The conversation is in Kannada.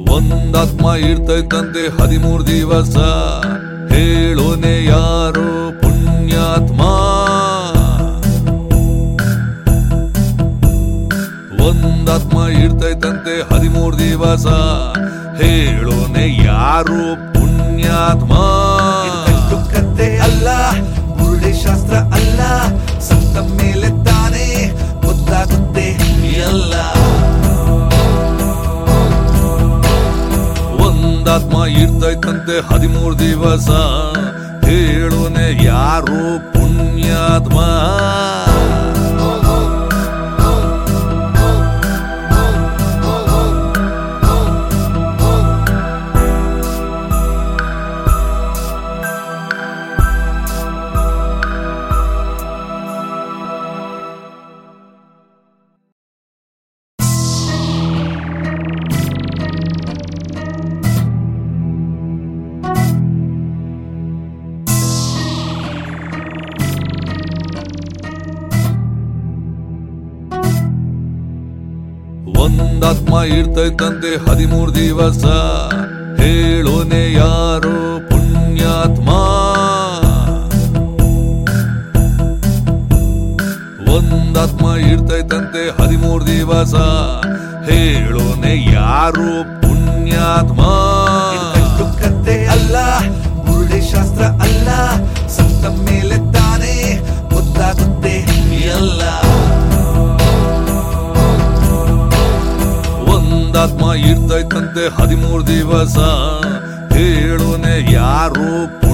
ಒಂದಾತ್ಮ ಇರ್ತೈತಂತೆ ಹದಿಮೂರ್ ದಿವಸ ಹೇಳೋನೆ ಯಾರೋ ಪುಣ್ಯಾತ್ಮ ಒಂದಾತ್ಮ ಇರ್ತೈತಂತೆ ಹದಿಮೂರ್ ದಿವಸ ಹೇಳೋನೆ ಯಾರು ಪುಣ್ಯಾತ್ಮ ಇದು ಕತೆ ಅಲ್ಲ ಮುರುಳಿ ಶಾಸ್ತ್ರ ಅಲ್ಲ ಸತ್ತ ಮೇಲೆ ತಾನೇ ಗೊತ್ತಾಗುತ್ತೆ ಎಲ್ಲ ಒಂದಾತ್ಮ ಇರ್ತೈತಂತೆ ಹದಿಮೂರ್ ದಿವಸ ಹೇಳೋನೆ ಯಾರು ಪುಣ್ಯಾತ್ಮ ಒಂದಾತ್ಮ ಇರ್ತೈತಂತೆ ಹದಿಮೂರ್ ದಿವಸ ಹೇಳೋನೆ ಯಾರೋ ಪುಣ್ಯಾತ್ಮ ಒಂದಾತ್ಮ ಇರ್ತೈತಂತೆ ಹದಿಮೂರ್ ದಿವಸ ಹೇಳೋನೆ ಯಾರು ಪುಣ್ಯಾತ್ಮ ಇದು ಕತೆ ಅಲ್ಲ ಮುರುಳಿ ಶಾಸ್ತ್ರ ಅಲ್ಲ ಸತ್ತ ಮೇಲೆ ತಾನೇ ಗೊತ್ತಾಗುತ್ತೆ ಎಲ್ಲ ಒಂದಾತ್ಮ ಇರ್ತೈತಂತೆ ಹದಿಮೂರ್ ದಿವಸ ಹೇಳೋನೆ ಯಾರು